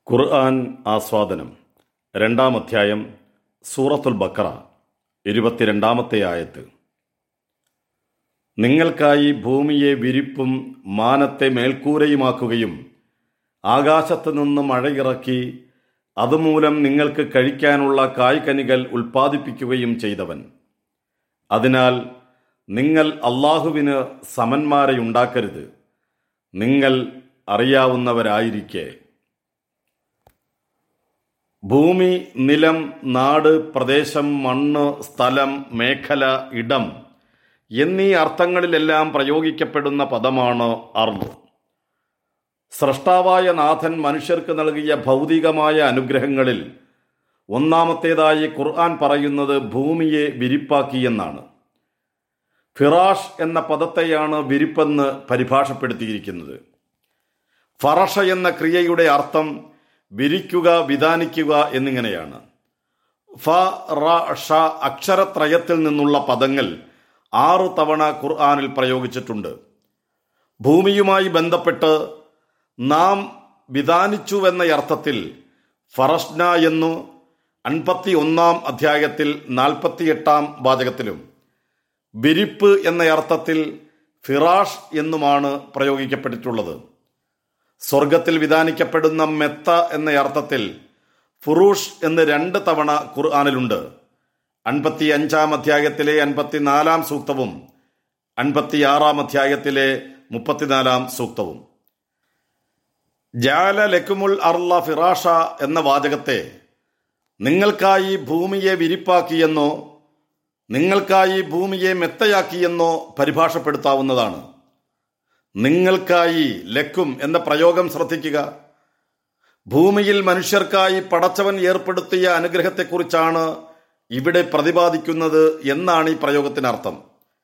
ഖുർആൻ ആസ്വാദനം രണ്ടാം അധ്യായം സൂറത്തുൽ ബക്കറ ഇരുപത്തിരണ്ടാമത്തെ ആയത്ത് നിങ്ങൾക്കായി ഭൂമിയെ വിരിപ്പും മാനത്തെ മേൽക്കൂരയുമാക്കുകയും ആകാശത്ത് നിന്ന് മഴയിറക്കി അതുമൂലം നിങ്ങൾക്ക് കഴിക്കാനുള്ള കായ്കനികൾ ഉൽപ്പാദിപ്പിക്കുകയും ചെയ്തവൻ അതിനാൽ നിങ്ങൾ അള്ളാഹുവിന് സമന്മാരെ ഉണ്ടാക്കരുത് നിങ്ങൾ അറിയാവുന്നവരായിരിക്കെ ഭൂമി നിലം നാട് പ്രദേശം മണ്ണ് സ്ഥലം മേഖല ഇടം എന്നീ അർത്ഥങ്ങളിലെല്ലാം പ്രയോഗിക്കപ്പെടുന്ന പദമാണ് അർദ് സ്രഷ്ടാവായ നാഥൻ മനുഷ്യർക്ക് നൽകിയ ഭൗതികമായ അനുഗ്രഹങ്ങളിൽ ഒന്നാമത്തേതായി ഖുർആൻ പറയുന്നത് ഭൂമിയെ വിരിപ്പാക്കിയെന്നാണ് ഫിറാഷ് എന്ന പദത്തെയാണ് വിരിപ്പെന്ന് പരിഭാഷപ്പെടുത്തിയിരിക്കുന്നത് ഫറഷ എന്ന ക്രിയയുടെ അർത്ഥം വിരിക്കുക വിധാനിക്കുക എന്നിങ്ങനെയാണ് ഫ റ ഷ അക്ഷരത്രയത്തിൽ നിന്നുള്ള പദങ്ങൾ ആറ് തവണ ഖുർആാനിൽ പ്രയോഗിച്ചിട്ടുണ്ട് ഭൂമിയുമായി ബന്ധപ്പെട്ട് നാം വിധാനിച്ചുവെന്ന അർത്ഥത്തിൽ ഫറഷ്ന എന്നു അൻപത്തി ഒന്നാം അധ്യായത്തിൽ നാൽപ്പത്തിയെട്ടാം വാചകത്തിലും വിരിപ്പ് എന്ന അർത്ഥത്തിൽ ഫിറാഷ് എന്നുമാണ് പ്രയോഗിക്കപ്പെട്ടിട്ടുള്ളത് സ്വർഗത്തിൽ വിധാനിക്കപ്പെടുന്ന മെത്ത എന്ന അർത്ഥത്തിൽ ഫുറൂഷ് എന്ന് രണ്ട് തവണ ഖുർആാനിലുണ്ട് അൻപത്തി അഞ്ചാം അധ്യായത്തിലെ അൻപത്തിനാലാം സൂക്തവും അൻപത്തിയാറാം അധ്യായത്തിലെ മുപ്പത്തിനാലാം സൂക്തവും ജാല ലക്കുമുൽ അർല ഫിറാഷ എന്ന വാചകത്തെ നിങ്ങൾക്കായി ഭൂമിയെ വിരിപ്പാക്കിയെന്നോ നിങ്ങൾക്കായി ഭൂമിയെ മെത്തയാക്കിയെന്നോ പരിഭാഷപ്പെടുത്താവുന്നതാണ് നിങ്ങൾക്കായി ലക്കും എന്ന പ്രയോഗം ശ്രദ്ധിക്കുക ഭൂമിയിൽ മനുഷ്യർക്കായി പടച്ചവൻ ഏർപ്പെടുത്തിയ അനുഗ്രഹത്തെക്കുറിച്ചാണ് ഇവിടെ പ്രതിപാദിക്കുന്നത് എന്നാണ് ഈ പ്രയോഗത്തിനർത്ഥം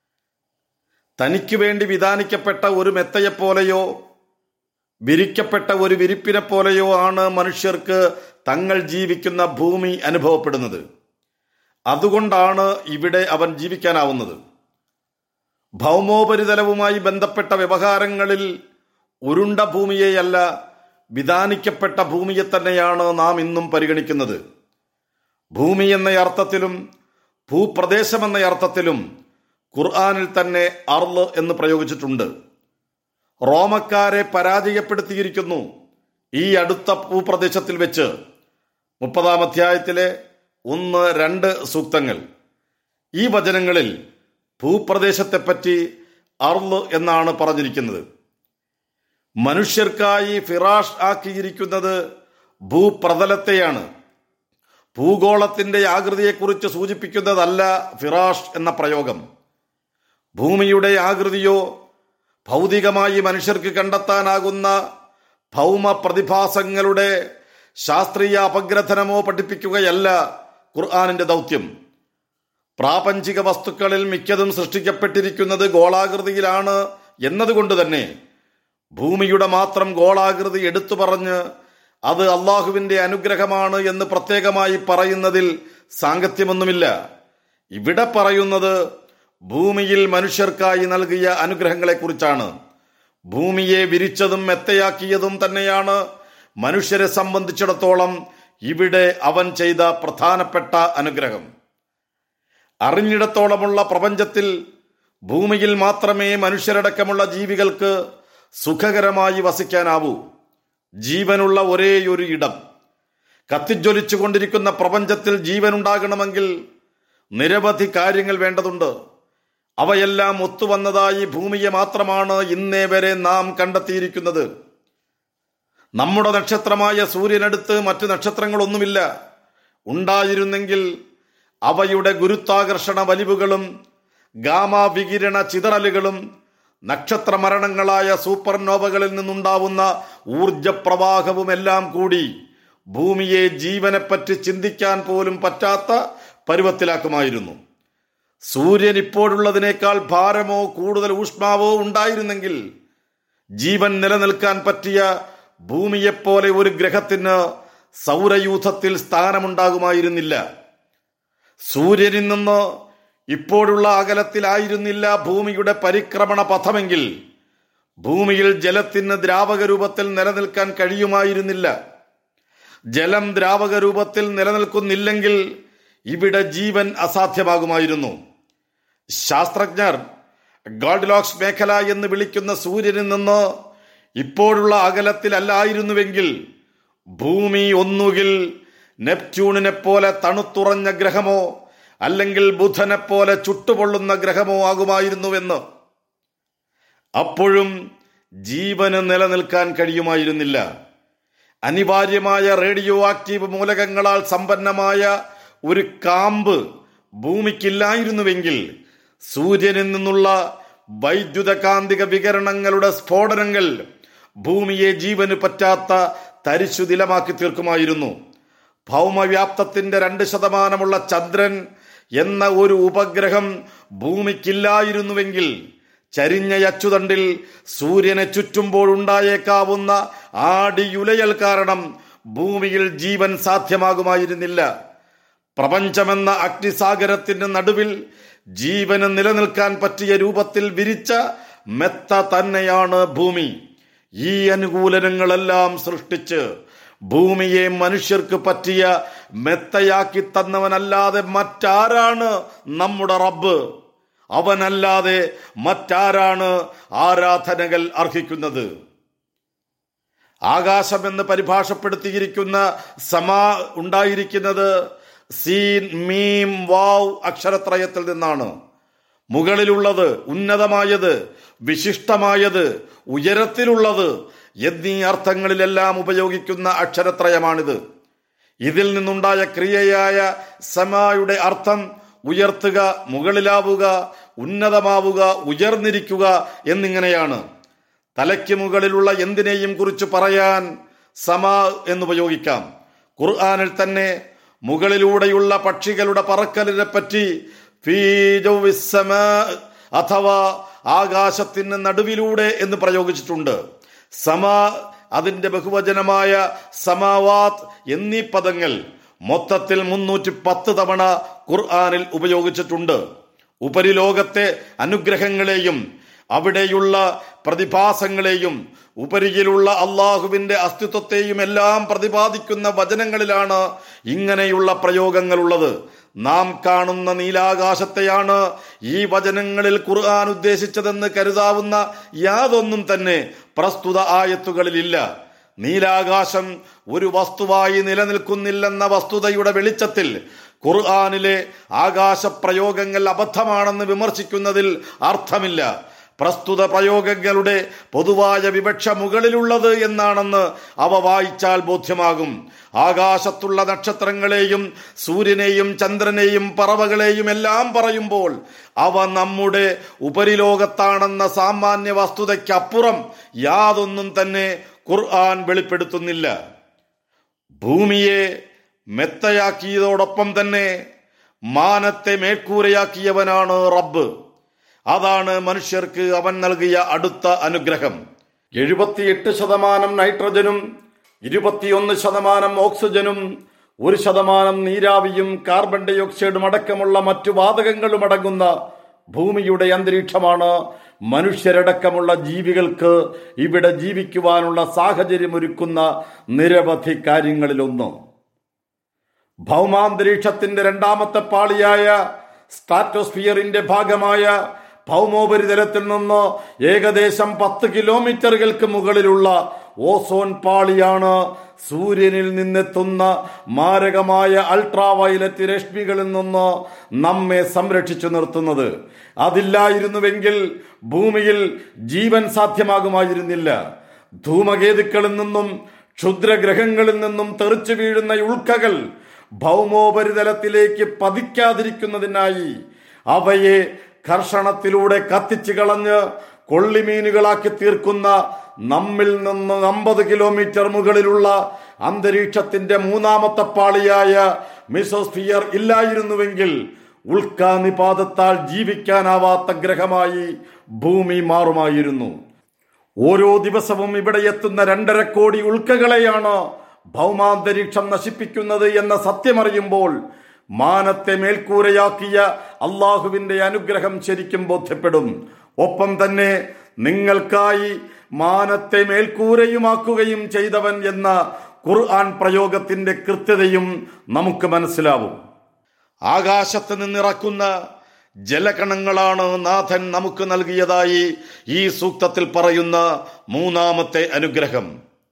തനിക്ക് വേണ്ടി വിധാനിക്കപ്പെട്ട ഒരു മെത്തയെപ്പോലെയോ വിരിക്കപ്പെട്ട ഒരു വിരിപ്പിനെ പോലെയോ ആണ് മനുഷ്യർക്ക് തങ്ങൾ ജീവിക്കുന്ന ഭൂമി അനുഭവപ്പെടുന്നത് അതുകൊണ്ടാണ് ഇവിടെ അവൻ ജീവിക്കാനാവുന്നത് ഭൗമോപരിതലവുമായി ബന്ധപ്പെട്ട വ്യവഹാരങ്ങളിൽ ഉരുണ്ട ഭൂമിയെയല്ല വിധാനിക്കപ്പെട്ട ഭൂമിയെ തന്നെയാണ് നാം ഇന്നും പരിഗണിക്കുന്നത് ഭൂമി എന്ന അർത്ഥത്തിലും ഭൂപ്രദേശം എന്ന അർത്ഥത്തിലും ഖുർആാനിൽ തന്നെ അർള് എന്ന് പ്രയോഗിച്ചിട്ടുണ്ട് റോമക്കാരെ പരാജയപ്പെടുത്തിയിരിക്കുന്നു ഈ അടുത്ത ഭൂപ്രദേശത്തിൽ വെച്ച് മുപ്പതാം അധ്യായത്തിലെ ഒന്ന് രണ്ട് സൂക്തങ്ങൾ ഈ വചനങ്ങളിൽ ഭൂപ്രദേശത്തെപ്പറ്റി അർള് എന്നാണ് പറഞ്ഞിരിക്കുന്നത് മനുഷ്യർക്കായി ഫിറാഷ് ആക്കിയിരിക്കുന്നത് ഭൂപ്രതലത്തെയാണ് ഭൂഗോളത്തിന്റെ ആകൃതിയെക്കുറിച്ച് സൂചിപ്പിക്കുന്നതല്ല ഫിറാഷ് എന്ന പ്രയോഗം ഭൂമിയുടെ ആകൃതിയോ ഭൗതികമായി മനുഷ്യർക്ക് കണ്ടെത്താനാകുന്ന ഭൗമ പ്രതിഭാസങ്ങളുടെ ശാസ്ത്രീയ അപഗ്രഥനമോ പഠിപ്പിക്കുകയല്ല ഖുർആാനിന്റെ ദൗത്യം പ്രാപഞ്ചിക വസ്തുക്കളിൽ മിക്കതും സൃഷ്ടിക്കപ്പെട്ടിരിക്കുന്നത് ഗോളാകൃതിയിലാണ് എന്നതുകൊണ്ട് തന്നെ ഭൂമിയുടെ മാത്രം ഗോളാകൃതി എടുത്തു പറഞ്ഞ് അത് അള്ളാഹുവിന്റെ അനുഗ്രഹമാണ് എന്ന് പ്രത്യേകമായി പറയുന്നതിൽ സാങ്കത്യമൊന്നുമില്ല ഇവിടെ പറയുന്നത് ഭൂമിയിൽ മനുഷ്യർക്കായി നൽകിയ അനുഗ്രഹങ്ങളെക്കുറിച്ചാണ് ഭൂമിയെ വിരിച്ചതും മെത്തയാക്കിയതും തന്നെയാണ് മനുഷ്യരെ സംബന്ധിച്ചിടത്തോളം ഇവിടെ അവൻ ചെയ്ത പ്രധാനപ്പെട്ട അനുഗ്രഹം അറിഞ്ഞിടത്തോളമുള്ള പ്രപഞ്ചത്തിൽ ഭൂമിയിൽ മാത്രമേ മനുഷ്യരടക്കമുള്ള ജീവികൾക്ക് സുഖകരമായി വസിക്കാനാവൂ ജീവനുള്ള ഒരേയൊരു ഇടം കത്തിജ്വലിച്ചു കൊണ്ടിരിക്കുന്ന പ്രപഞ്ചത്തിൽ ജീവൻ ഉണ്ടാകണമെങ്കിൽ നിരവധി കാര്യങ്ങൾ വേണ്ടതുണ്ട് അവയെല്ലാം ഒത്തുവന്നതായി ഭൂമിയെ മാത്രമാണ് ഇന്നേ വരെ നാം കണ്ടെത്തിയിരിക്കുന്നത് നമ്മുടെ നക്ഷത്രമായ സൂര്യനടുത്ത് മറ്റു നക്ഷത്രങ്ങളൊന്നുമില്ല ഉണ്ടായിരുന്നെങ്കിൽ അവയുടെ ഗുരുത്വാകർഷണ വലിവുകളും ഗാമ വികിരണ ചിതറലുകളും നക്ഷത്രമരണങ്ങളായ സൂപ്പർനോവകളിൽ നിന്നുണ്ടാവുന്ന ഊർജപ്രവാഹവും എല്ലാം കൂടി ഭൂമിയെ ജീവനെപ്പറ്റി ചിന്തിക്കാൻ പോലും പറ്റാത്ത പരുവത്തിലാക്കുമായിരുന്നു സൂര്യൻ ഇപ്പോഴുള്ളതിനേക്കാൾ ഭാരമോ കൂടുതൽ ഊഷ്മാവോ ഉണ്ടായിരുന്നെങ്കിൽ ജീവൻ നിലനിൽക്കാൻ പറ്റിയ ഭൂമിയെപ്പോലെ ഒരു ഗ്രഹത്തിന് സൗരയൂഥത്തിൽ സ്ഥാനമുണ്ടാകുമായിരുന്നില്ല സൂര്യനിൽ നിന്ന് ഇപ്പോഴുള്ള അകലത്തിലായിരുന്നില്ല ഭൂമിയുടെ പരിക്രമണ പഥമെങ്കിൽ ഭൂമിയിൽ ജലത്തിന് ദ്രാവക രൂപത്തിൽ നിലനിൽക്കാൻ കഴിയുമായിരുന്നില്ല ജലം ദ്രാവക രൂപത്തിൽ നിലനിൽക്കുന്നില്ലെങ്കിൽ ഇവിടെ ജീവൻ അസാധ്യമാകുമായിരുന്നു ശാസ്ത്രജ്ഞർ ഗോൾഡിലോക്സ് മേഖല എന്ന് വിളിക്കുന്ന സൂര്യനിൽ നിന്ന് ഇപ്പോഴുള്ള അകലത്തിലല്ലായിരുന്നുവെങ്കിൽ ഭൂമി ഒന്നുകിൽ നെപ്റ്റ്യൂണിനെ പോലെ തണുത്തുറഞ്ഞ ഗ്രഹമോ അല്ലെങ്കിൽ ബുധനെ പോലെ ചുട്ടുപൊള്ളുന്ന ഗ്രഹമോ ആകുമായിരുന്നുവെന്ന് അപ്പോഴും ജീവന് നിലനിൽക്കാൻ കഴിയുമായിരുന്നില്ല അനിവാര്യമായ റേഡിയോ ആക്റ്റീവ് മൂലകങ്ങളാൽ സമ്പന്നമായ ഒരു കാമ്പ് ഭൂമിക്കില്ലായിരുന്നുവെങ്കിൽ സൂര്യനിൽ നിന്നുള്ള വൈദ്യുതകാന്തിക വികരണങ്ങളുടെ സ്ഫോടനങ്ങൾ ഭൂമിയെ ജീവന് പറ്റാത്ത തരിശുതിലമാക്കി തീർക്കുമായിരുന്നു ഭൗമവ്യാപ്തത്തിന്റെ രണ്ട് ശതമാനമുള്ള ചന്ദ്രൻ എന്ന ഒരു ഉപഗ്രഹം ഭൂമിക്കില്ലായിരുന്നുവെങ്കിൽ ചരിഞ്ഞ അച്ചുതണ്ടിൽ സൂര്യനെ ചുറ്റുമ്പോഴുണ്ടായേക്കാവുന്ന ആടിയുലയൽ കാരണം ഭൂമിയിൽ ജീവൻ സാധ്യമാകുമായിരുന്നില്ല പ്രപഞ്ചമെന്ന അഗ്നിസാഗരത്തിന്റെ നടുവിൽ ജീവന് നിലനിൽക്കാൻ പറ്റിയ രൂപത്തിൽ വിരിച്ച മെത്ത തന്നെയാണ് ഭൂമി ഈ അനുകൂലനങ്ങളെല്ലാം സൃഷ്ടിച്ച് ഭൂമിയെ മനുഷ്യർക്ക് പറ്റിയ മെത്തയാക്കി തന്നവനല്ലാതെ മറ്റാരാണ് നമ്മുടെ റബ്ബ് അവനല്ലാതെ മറ്റാരാണ് ആരാധനകൾ അർഹിക്കുന്നത് ആകാശമെന്ന് പരിഭാഷപ്പെടുത്തിയിരിക്കുന്ന സമാ ഉണ്ടായിരിക്കുന്നത് സീൻ മീം വാവ് അക്ഷരത്രയത്തിൽ നിന്നാണ് മുകളിലുള്ളത് ഉന്നതമായത് വിശിഷ്ടമായത് ഉയരത്തിലുള്ളത് എന്നീ അർത്ഥങ്ങളിലെല്ലാം ഉപയോഗിക്കുന്ന അക്ഷരത്രയമാണിത് ഇതിൽ നിന്നുണ്ടായ ക്രിയയായ സമായുടെ അർത്ഥം ഉയർത്തുക മുകളിലാവുക ഉന്നതമാവുക ഉയർന്നിരിക്കുക എന്നിങ്ങനെയാണ് തലയ്ക്ക് മുകളിലുള്ള എന്തിനേയും കുറിച്ച് പറയാൻ സമാ എന്നുപയോഗിക്കാം ഖുർആാനിൽ തന്നെ മുകളിലൂടെയുള്ള പക്ഷികളുടെ പറക്കലിനെ പറ്റി അഥവാ ആകാശത്തിന് നടുവിലൂടെ എന്ന് പ്രയോഗിച്ചിട്ടുണ്ട് സമാ അതിന്റെ ബഹുവചനമായ സമാവാത്ത് എന്നീ പദങ്ങൾ മൊത്തത്തിൽ മുന്നൂറ്റി പത്ത് തവണ ഖുർആാനിൽ ഉപയോഗിച്ചിട്ടുണ്ട് ഉപരിലോകത്തെ അനുഗ്രഹങ്ങളെയും അവിടെയുള്ള പ്രതിഭാസങ്ങളെയും ഉപരിയിലുള്ള അള്ളാഹുവിന്റെ അസ്തിത്വത്തെയും എല്ലാം പ്രതിപാദിക്കുന്ന വചനങ്ങളിലാണ് ഇങ്ങനെയുള്ള പ്രയോഗങ്ങളുള്ളത് നാം കാണുന്ന നീലാകാശത്തെയാണ് ഈ വചനങ്ങളിൽ ഖുർആൻ ഉദ്ദേശിച്ചതെന്ന് കരുതാവുന്ന യാതൊന്നും തന്നെ പ്രസ്തുത ആയത്തുകളിലില്ല നീലാകാശം ഒരു വസ്തുവായി നിലനിൽക്കുന്നില്ലെന്ന വസ്തുതയുടെ വെളിച്ചത്തിൽ ഖുർആാനിലെ ആകാശ പ്രയോഗങ്ങൾ അബദ്ധമാണെന്ന് വിമർശിക്കുന്നതിൽ അർത്ഥമില്ല പ്രസ്തുത പ്രയോഗങ്ങളുടെ പൊതുവായ വിവക്ഷ മുകളിലുള്ളത് എന്നാണെന്ന് അവ വായിച്ചാൽ ബോധ്യമാകും ആകാശത്തുള്ള നക്ഷത്രങ്ങളെയും സൂര്യനെയും ചന്ദ്രനെയും പറവകളെയും എല്ലാം പറയുമ്പോൾ അവ നമ്മുടെ ഉപരിലോകത്താണെന്ന സാമാന്യ വസ്തുതയ്ക്കപ്പുറം യാതൊന്നും തന്നെ ഖുർആൻ വെളിപ്പെടുത്തുന്നില്ല ഭൂമിയെ മെത്തയാക്കിയതോടൊപ്പം തന്നെ മാനത്തെ മേൽക്കൂരയാക്കിയവനാണ് റബ്ബ് അതാണ് മനുഷ്യർക്ക് അവൻ നൽകിയ അടുത്ത അനുഗ്രഹം എഴുപത്തിയെട്ട് ശതമാനം നൈട്രജനും ഇരുപത്തിയൊന്ന് ശതമാനം ഓക്സിജനും ഒരു ശതമാനം നീരാവിയും കാർബൺ ഡൈ ഓക്സൈഡും അടക്കമുള്ള മറ്റു വാതകങ്ങളും അടങ്ങുന്ന ഭൂമിയുടെ അന്തരീക്ഷമാണ് മനുഷ്യരടക്കമുള്ള ജീവികൾക്ക് ഇവിടെ ജീവിക്കുവാനുള്ള സാഹചര്യമൊരുക്കുന്ന നിരവധി കാര്യങ്ങളിലൊന്ന് ഭൗമാന്തരീക്ഷത്തിന്റെ രണ്ടാമത്തെ പാളിയായ സ്ട്രാറ്റോസ്ഫിയറിന്റെ ഭാഗമായ ഭൗമോപരിതലത്തിൽ നിന്ന് ഏകദേശം പത്ത് കിലോമീറ്ററുകൾക്ക് മുകളിലുള്ള ഓസോൺ പാളിയാണ് സൂര്യനിൽ നിന്നെത്തുന്ന മാരകമായ അൾട്രാ വയലറ്റ് രശ്മികളിൽ നിന്ന് നമ്മെ സംരക്ഷിച്ചു നിർത്തുന്നത് അതില്ലായിരുന്നുവെങ്കിൽ ഭൂമിയിൽ ജീവൻ സാധ്യമാകുമായിരുന്നില്ല ധൂമകേതുക്കളിൽ നിന്നും ക്ഷുദ്രഗ്രഹങ്ങളിൽ നിന്നും തെറിച്ചു വീഴുന്ന ഉൾക്കകൾ ഭൗമോപരിതലത്തിലേക്ക് പതിക്കാതിരിക്കുന്നതിനായി അവയെ കർഷണത്തിലൂടെ കത്തിച്ചു കളഞ്ഞ് കൊള്ളിമീനുകളാക്കി തീർക്കുന്ന നമ്മിൽ നിന്ന് അമ്പത് കിലോമീറ്റർ മുകളിലുള്ള അന്തരീക്ഷത്തിന്റെ മൂന്നാമത്തെ പാളിയായ മിസോസ്ഫിയർ ഇല്ലായിരുന്നുവെങ്കിൽ ഉൽക്കാനിപാതത്താൽ ജീവിക്കാനാവാത്ത ഗ്രഹമായി ഭൂമി മാറുമായിരുന്നു ഓരോ ദിവസവും ഇവിടെ എത്തുന്ന രണ്ടര കോടി ഉൾക്കകളെയാണ് ഭൗമാന്തരീക്ഷം നശിപ്പിക്കുന്നത് എന്ന സത്യമറിയുമ്പോൾ മാനത്തെ മേൽക്കൂരയാക്കിയ അള്ളാഹുവിന്റെ അനുഗ്രഹം ശരിക്കും ബോധ്യപ്പെടും ഒപ്പം തന്നെ നിങ്ങൾക്കായി മാനത്തെ മേൽക്കൂരയുമാക്കുകയും ചെയ്തവൻ എന്ന ഖുർആൻ പ്രയോഗത്തിന്റെ കൃത്യതയും നമുക്ക് മനസ്സിലാവും ആകാശത്ത് നിന്നിറക്കുന്ന ജലകണങ്ങളാണ് നാഥൻ നമുക്ക് നൽകിയതായി ഈ സൂക്തത്തിൽ പറയുന്ന മൂന്നാമത്തെ അനുഗ്രഹം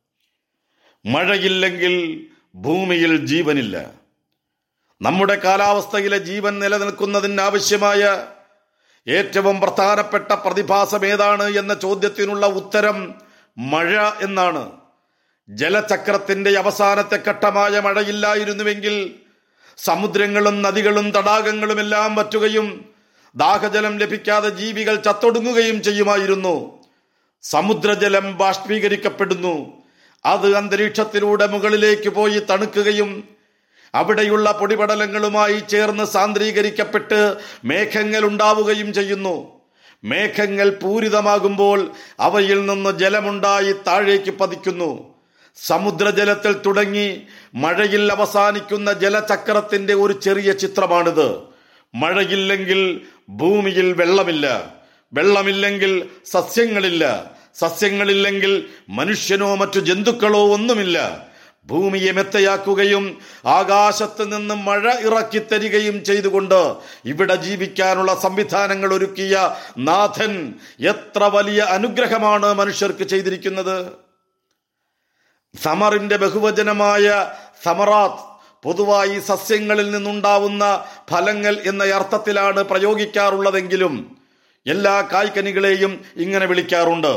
മഴയില്ലെങ്കിൽ ഭൂമിയിൽ ജീവനില്ല നമ്മുടെ കാലാവസ്ഥയിലെ ജീവൻ നിലനിൽക്കുന്നതിന് ആവശ്യമായ ഏറ്റവും പ്രധാനപ്പെട്ട പ്രതിഭാസം ഏതാണ് എന്ന ചോദ്യത്തിനുള്ള ഉത്തരം മഴ എന്നാണ് ജലചക്രത്തിന്റെ അവസാനത്തെ ഘട്ടമായ മഴയില്ലായിരുന്നുവെങ്കിൽ സമുദ്രങ്ങളും നദികളും തടാകങ്ങളുമെല്ലാം വറ്റുകയും ദാഹജലം ലഭിക്കാതെ ജീവികൾ ചത്തൊടുങ്ങുകയും ചെയ്യുമായിരുന്നു സമുദ്രജലം ബാഷ്പീകരിക്കപ്പെടുന്നു അത് അന്തരീക്ഷത്തിലൂടെ മുകളിലേക്ക് പോയി തണുക്കുകയും അവിടെയുള്ള പൊടിപടലങ്ങളുമായി ചേർന്ന് സാന്ദ്രീകരിക്കപ്പെട്ട് മേഘങ്ങൾ ഉണ്ടാവുകയും ചെയ്യുന്നു മേഘങ്ങൾ പൂരിതമാകുമ്പോൾ അവയിൽ നിന്ന് ജലമുണ്ടായി താഴേക്ക് പതിക്കുന്നു സമുദ്രജലത്തിൽ തുടങ്ങി മഴയിൽ അവസാനിക്കുന്ന ജലചക്രത്തിന്റെ ഒരു ചെറിയ ചിത്രമാണിത് മഴയില്ലെങ്കിൽ ഭൂമിയിൽ വെള്ളമില്ല വെള്ളമില്ലെങ്കിൽ സസ്യങ്ങളില്ല സസ്യങ്ങളില്ലെങ്കിൽ മനുഷ്യനോ മറ്റു ജന്തുക്കളോ ഒന്നുമില്ല ഭൂമിയെ മെത്തയാക്കുകയും ആകാശത്ത് നിന്ന് മഴ ഇറക്കി തരികയും ചെയ്തുകൊണ്ട് ഇവിടെ ജീവിക്കാനുള്ള സംവിധാനങ്ങൾ ഒരുക്കിയ നാഥൻ എത്ര വലിയ അനുഗ്രഹമാണ് മനുഷ്യർക്ക് ചെയ്തിരിക്കുന്നത് സമറിന്റെ ബഹുവചനമായ സമറാത്ത് പൊതുവായി സസ്യങ്ങളിൽ നിന്നുണ്ടാവുന്ന ഫലങ്ങൾ എന്ന അർത്ഥത്തിലാണ് പ്രയോഗിക്കാറുള്ളതെങ്കിലും എല്ലാ കായ്ക്കനികളെയും ഇങ്ങനെ വിളിക്കാറുണ്ട്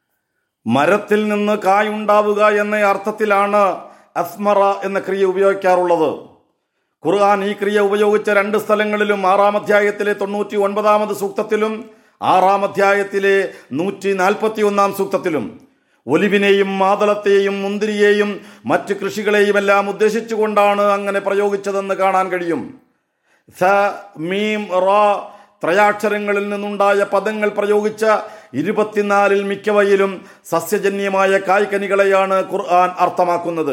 മരത്തിൽ നിന്ന് കായുണ്ടാവുക എന്ന അർത്ഥത്തിലാണ് അസ്മറ എന്ന ക്രിയ ഉപയോഗിക്കാറുള്ളത് ഖുർആൻ ഈ ക്രിയ ഉപയോഗിച്ച രണ്ട് സ്ഥലങ്ങളിലും ആറാം അധ്യായത്തിലെ തൊണ്ണൂറ്റി ഒൻപതാമത് സൂക്തത്തിലും ആറാം അധ്യായത്തിലെ നൂറ്റി നാൽപ്പത്തി ഒന്നാം സൂക്തത്തിലും ഒലിവിനെയും മാതളത്തെയും മുന്തിരിയെയും മറ്റ് കൃഷികളെയുമെല്ലാം ഉദ്ദേശിച്ചുകൊണ്ടാണ് അങ്ങനെ പ്രയോഗിച്ചതെന്ന് കാണാൻ കഴിയും സ മീം റ ത്രയാക്ഷരങ്ങളിൽ നിന്നുണ്ടായ പദങ്ങൾ പ്രയോഗിച്ച ഇരുപത്തിനാലിൽ മിക്കവയിലും സസ്യജന്യമായ കായ്കനികളെയാണ് ഖുർആൻ അർത്ഥമാക്കുന്നത്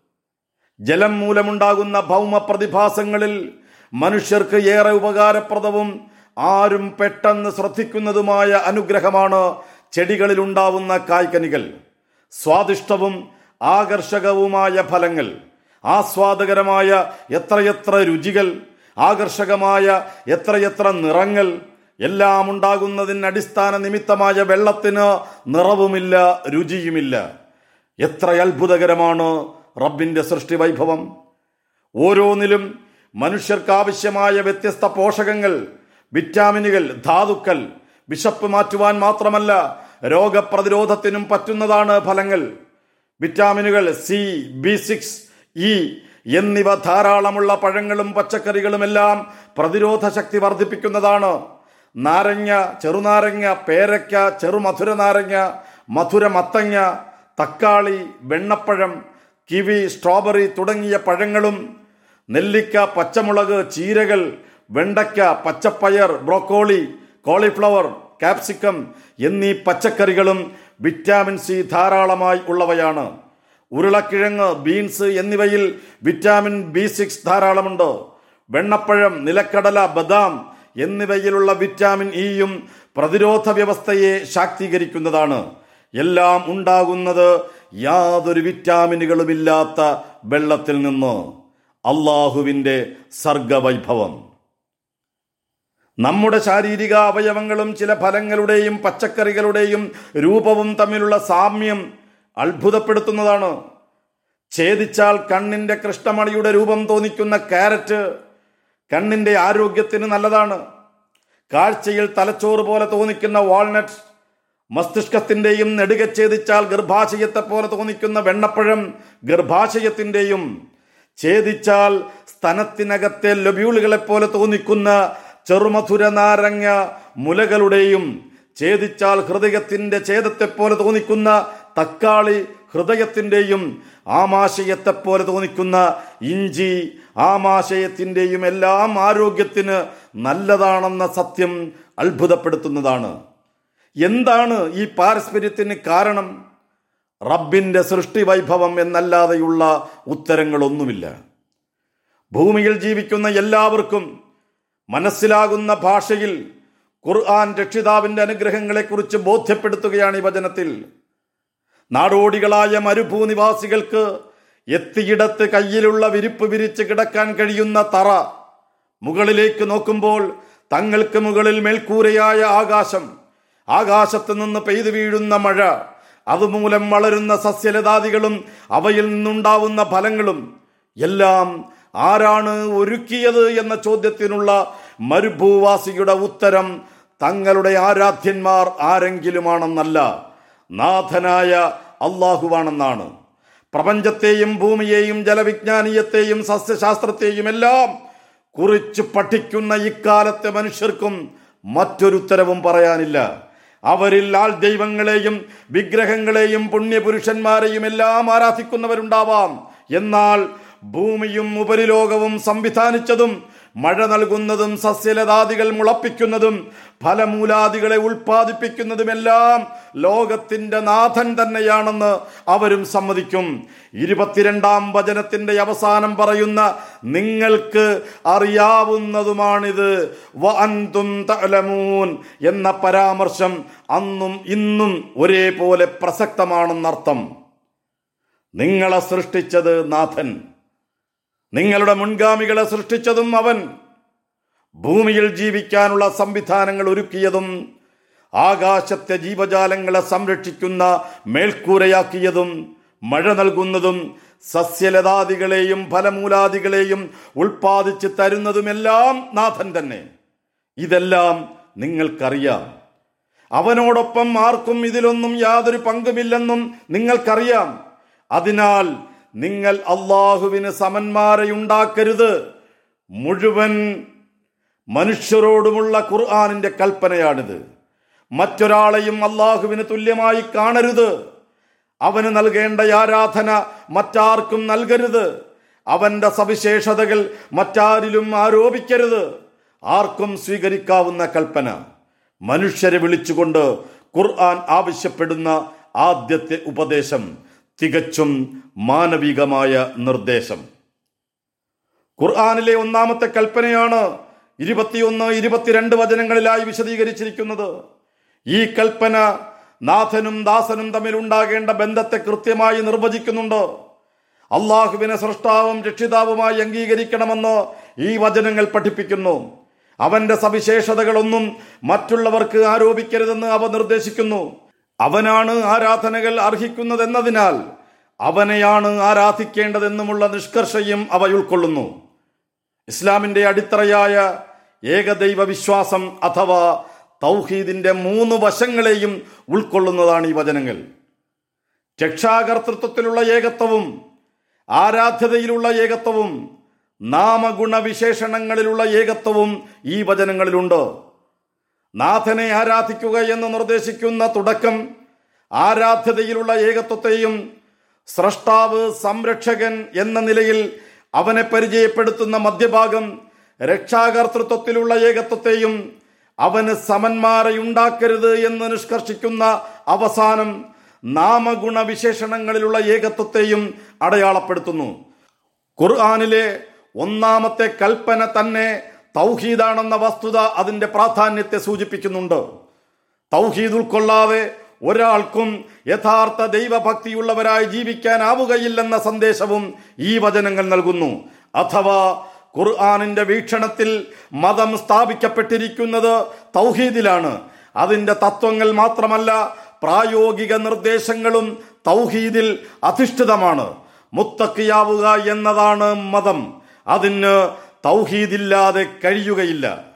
ജലം മൂലമുണ്ടാകുന്ന ഭൗമ പ്രതിഭാസങ്ങളിൽ മനുഷ്യർക്ക് ഏറെ ഉപകാരപ്രദവും ആരും പെട്ടെന്ന് ശ്രദ്ധിക്കുന്നതുമായ അനുഗ്രഹമാണ് ചെടികളിലുണ്ടാവുന്ന കായ്കനികൾ സ്വാദിഷ്ടവും ആകർഷകവുമായ ഫലങ്ങൾ ആസ്വാദകരമായ എത്രയെത്ര രുചികൾ ആകർഷകമായ എത്രയെത്ര നിറങ്ങൾ എല്ലാം ഉണ്ടാകുന്നതിന് അടിസ്ഥാന നിമിത്തമായ വെള്ളത്തിന് നിറവുമില്ല രുചിയുമില്ല എത്ര അത്ഭുതകരമാണ് റബ്ബിന്റെ സൃഷ്ടി വൈഭവം ഓരോന്നിലും മനുഷ്യർക്ക് ആവശ്യമായ വ്യത്യസ്ത പോഷകങ്ങൾ വിറ്റാമിനുകൾ ധാതുക്കൾ വിശപ്പ് മാറ്റുവാൻ മാത്രമല്ല രോഗപ്രതിരോധത്തിനും പറ്റുന്നതാണ് ഫലങ്ങൾ വിറ്റാമിനുകൾ സി ബി സിക്സ് ഇ എന്നിവ ധാരാളമുള്ള പഴങ്ങളും പച്ചക്കറികളുമെല്ലാം പ്രതിരോധ ശക്തി വർദ്ധിപ്പിക്കുന്നതാണ് നാരങ്ങ ചെറുനാരങ്ങ പേരയ്ക്ക ചെറുമധുര നാരങ്ങ മധുര മത്തങ്ങ തക്കാളി വെണ്ണപ്പഴം കിവി സ്ട്രോബെറി തുടങ്ങിയ പഴങ്ങളും നെല്ലിക്ക പച്ചമുളക് ചീരകൾ വെണ്ടയ്ക്ക പച്ചപ്പയർ ബ്രോക്കോളി കോളിഫ്ലവർ കാപ്സിക്കം എന്നീ പച്ചക്കറികളും വിറ്റാമിൻ സി ധാരാളമായി ഉള്ളവയാണ് ഉരുളക്കിഴങ്ങ് ബീൻസ് എന്നിവയിൽ വിറ്റാമിൻ ബി സിക്സ് ധാരാളമുണ്ട് വെണ്ണപ്പഴം നിലക്കടല ബദാം എന്നിവയിലുള്ള വിറ്റാമിൻ ഇയും പ്രതിരോധ വ്യവസ്ഥയെ ശാക്തീകരിക്കുന്നതാണ് എല്ലാം ഉണ്ടാകുന്നത് യാതൊരു വിറ്റാമിനുകളുമില്ലാത്ത വെള്ളത്തിൽ നിന്ന് അള്ളാഹുവിൻ്റെ സർഗവൈഭവം നമ്മുടെ ശാരീരിക അവയവങ്ങളും ചില ഫലങ്ങളുടെയും പച്ചക്കറികളുടെയും രൂപവും തമ്മിലുള്ള സാമ്യം അത്ഭുതപ്പെടുത്തുന്നതാണ് ഛേദിച്ചാൽ കണ്ണിന്റെ കൃഷ്ണമണിയുടെ രൂപം തോന്നിക്കുന്ന കാരറ്റ് കണ്ണിന്റെ ആരോഗ്യത്തിന് നല്ലതാണ് കാഴ്ചയിൽ തലച്ചോറ് പോലെ തോന്നിക്കുന്ന വാൾനട്ട് മസ്തിഷ്കത്തിന്റെയും നെടുക ഛേദിച്ചാൽ ഗർഭാശയത്തെ പോലെ തോന്നിക്കുന്ന വെണ്ണപ്പഴം ഗർഭാശയത്തിന്റെയും ഛേദിച്ചാൽ സ്തനത്തിനകത്തെ ലൊബ്യൂളുകളെ പോലെ തോന്നിക്കുന്ന ചെറുമധുര നാരങ്ങ മുലകളുടെയും ഛേദിച്ചാൽ ഹൃദയത്തിന്റെ ഛേദത്തെ പോലെ തോന്നിക്കുന്ന തക്കാളി ഹൃദയത്തിന്റെയും ആമാശയത്തെ പോലെ തോന്നിക്കുന്ന ഇഞ്ചി ആമാശയത്തിന്റെയും എല്ലാം ആരോഗ്യത്തിന് നല്ലതാണെന്ന സത്യം അത്ഭുതപ്പെടുത്തുന്നതാണ് എന്താണ് ഈ പാരസ്പര്യത്തിന് കാരണം റബ്ബിന്റെ സൃഷ്ടി വൈഭവം എന്നല്ലാതെയുള്ള ഉത്തരങ്ങളൊന്നുമില്ല ഭൂമിയിൽ ജീവിക്കുന്ന എല്ലാവർക്കും മനസ്സിലാകുന്ന ഭാഷയിൽ ഖുർആൻ രക്ഷിതാവിന്റെ അനുഗ്രഹങ്ങളെക്കുറിച്ച് ബോധ്യപ്പെടുത്തുകയാണ് ഈ വചനത്തിൽ നാടോടികളായ മരുഭൂനിവാസികൾക്ക് എത്തിയിടത്ത് കയ്യിലുള്ള വിരിപ്പ് വിരിച്ച് കിടക്കാൻ കഴിയുന്ന തറ മുകളിലേക്ക് നോക്കുമ്പോൾ തങ്ങൾക്ക് മുകളിൽ മേൽക്കൂരയായ ആകാശം ആകാശത്ത് നിന്ന് പെയ്തു വീഴുന്ന മഴ അതുമൂലം വളരുന്ന സസ്യലതാദികളും അവയിൽ നിന്നുണ്ടാവുന്ന ഫലങ്ങളും എല്ലാം ആരാണ് ഒരുക്കിയത് എന്ന ചോദ്യത്തിനുള്ള മരുഭൂവാസിയുടെ ഉത്തരം തങ്ങളുടെ ആരാധ്യന്മാർ ആരെങ്കിലുമാണെന്നല്ല നാഥനായ അള്ളാഹുവാണെന്നാണ് പ്രപഞ്ചത്തെയും ഭൂമിയെയും ജലവിജ്ഞാനീയത്തെയും സസ്യശാസ്ത്രത്തെയും എല്ലാം കുറിച്ച് പഠിക്കുന്ന ഇക്കാലത്തെ മനുഷ്യർക്കും മറ്റൊരുത്തരവും പറയാനില്ല അവരിൽ ആൾ ദൈവങ്ങളെയും വിഗ്രഹങ്ങളെയും പുണ്യപുരുഷന്മാരെയും എല്ലാം ആരാധിക്കുന്നവരുണ്ടാവാം എന്നാൽ ഭൂമിയും ഉപരിലോകവും സംവിധാനിച്ചതും മഴ നൽകുന്നതും സസ്യലതാദികൾ മുളപ്പിക്കുന്നതും ഫലമൂലാദികളെ ഉൽപ്പാദിപ്പിക്കുന്നതുമെല്ലാം ലോകത്തിന്റെ നാഥൻ തന്നെയാണെന്ന് അവരും സമ്മതിക്കും ഇരുപത്തിരണ്ടാം വചനത്തിന്റെ അവസാനം പറയുന്ന നിങ്ങൾക്ക് അറിയാവുന്നതുമാണിത് വ അൻതും തഅലമൂൻ എന്ന പരാമർശം അന്നും ഇന്നും ഒരേപോലെ പ്രസക്തമാണെന്നർത്ഥം നിങ്ങളെ സൃഷ്ടിച്ചത് നാഥൻ നിങ്ങളുടെ മുൻഗാമികളെ സൃഷ്ടിച്ചതും അവൻ ഭൂമിയിൽ ജീവിക്കാനുള്ള സംവിധാനങ്ങൾ ഒരുക്കിയതും ആകാശത്തെ ജീവജാലങ്ങളെ സംരക്ഷിക്കുന്ന മേൽക്കൂരയാക്കിയതും മഴ നൽകുന്നതും സസ്യലതാദികളെയും ഫലമൂലാദികളെയും ഉൽപ്പാദിച്ച് തരുന്നതുമെല്ലാം നാഥൻ തന്നെ ഇതെല്ലാം നിങ്ങൾക്കറിയാം അവനോടൊപ്പം ആർക്കും ഇതിലൊന്നും യാതൊരു പങ്കുമില്ലെന്നും നിങ്ങൾക്കറിയാം അതിനാൽ നിങ്ങൾ അള്ളാഹുവിന് സമന്മാരെ ഉണ്ടാക്കരുത് മുഴുവൻ മനുഷ്യരോടുമുള്ള ഖുർആാനിന്റെ കൽപ്പനയാണിത് മറ്റൊരാളെയും അള്ളാഹുവിന് തുല്യമായി കാണരുത് അവന് നൽകേണ്ട ആരാധന മറ്റാർക്കും നൽകരുത് അവന്റെ സവിശേഷതകൾ മറ്റാരിലും ആരോപിക്കരുത് ആർക്കും സ്വീകരിക്കാവുന്ന കൽപ്പന മനുഷ്യരെ വിളിച്ചുകൊണ്ട് ഖുർആൻ ആവശ്യപ്പെടുന്ന ആദ്യത്തെ ഉപദേശം തികച്ചും മാനവികമായ നിർദ്ദേശം ഖുർആാനിലെ ഒന്നാമത്തെ കൽപ്പനയാണ് ഇരുപത്തിയൊന്ന് ഇരുപത്തിരണ്ട് വചനങ്ങളിലായി വിശദീകരിച്ചിരിക്കുന്നത് ഈ കൽപ്പന നാഥനും ദാസനും തമ്മിൽ ഉണ്ടാകേണ്ട ബന്ധത്തെ കൃത്യമായി നിർവചിക്കുന്നുണ്ട് അള്ളാഹുവിനെ സൃഷ്ടാവും രക്ഷിതാവുമായി അംഗീകരിക്കണമെന്ന് ഈ വചനങ്ങൾ പഠിപ്പിക്കുന്നു അവന്റെ സവിശേഷതകളൊന്നും മറ്റുള്ളവർക്ക് ആരോപിക്കരുതെന്ന് അവ നിർദ്ദേശിക്കുന്നു അവനാണ് ആരാധനകൾ അർഹിക്കുന്നതെന്നതിനാൽ അവനെയാണ് ആരാധിക്കേണ്ടതെന്നുമുള്ള നിഷ്കർഷയും അവ ഉൾക്കൊള്ളുന്നു ഇസ്ലാമിന്റെ അടിത്തറയായ ഏകദൈവ വിശ്വാസം അഥവാ തൗഹീദിന്റെ മൂന്ന് വശങ്ങളെയും ഉൾക്കൊള്ളുന്നതാണ് ഈ വചനങ്ങൾ രക്ഷാകർത്തൃത്വത്തിലുള്ള ഏകത്വവും ആരാധ്യതയിലുള്ള ഏകത്വവും നാമഗുണവിശേഷണങ്ങളിലുള്ള ഏകത്വവും ഈ വചനങ്ങളിലുണ്ട് നാഥനെ ആരാധിക്കുക എന്ന് നിർദ്ദേശിക്കുന്ന തുടക്കം ആരാധ്യതയിലുള്ള ഏകത്വത്തെയും സ്രഷ്ടാവ് സംരക്ഷകൻ എന്ന നിലയിൽ അവനെ പരിചയപ്പെടുത്തുന്ന മധ്യഭാഗം രക്ഷാകർത്തൃത്വത്തിലുള്ള ഏകത്വത്തെയും അവന് സമന്മാരെയുണ്ടാക്കരുത് എന്ന് നിഷ്കർഷിക്കുന്ന അവസാനം നാമഗുണ വിശേഷണങ്ങളിലുള്ള ഏകത്വത്തെയും അടയാളപ്പെടുത്തുന്നു ഖുർആാനിലെ ഒന്നാമത്തെ കൽപ്പന തന്നെ തൗഹീദാണെന്ന വസ്തുത അതിന്റെ പ്രാധാന്യത്തെ സൂചിപ്പിക്കുന്നുണ്ട് തൗഹീദ് ഉൾക്കൊള്ളാതെ ഒരാൾക്കും യഥാർത്ഥ ദൈവഭക്തിയുള്ളവരായി ജീവിക്കാനാവുകയില്ലെന്ന സന്ദേശവും ഈ വചനങ്ങൾ നൽകുന്നു അഥവാ ഖുർആാനിന്റെ വീക്ഷണത്തിൽ മതം സ്ഥാപിക്കപ്പെട്ടിരിക്കുന്നത് തൗഹീദിലാണ് അതിന്റെ തത്വങ്ങൾ മാത്രമല്ല പ്രായോഗിക നിർദ്ദേശങ്ങളും തൗഹീദിൽ അധിഷ്ഠിതമാണ് മുത്തക്കിയാവുക എന്നതാണ് മതം അതിന് തൗഹീദില്ലാതെ കഴിയുകയില്ല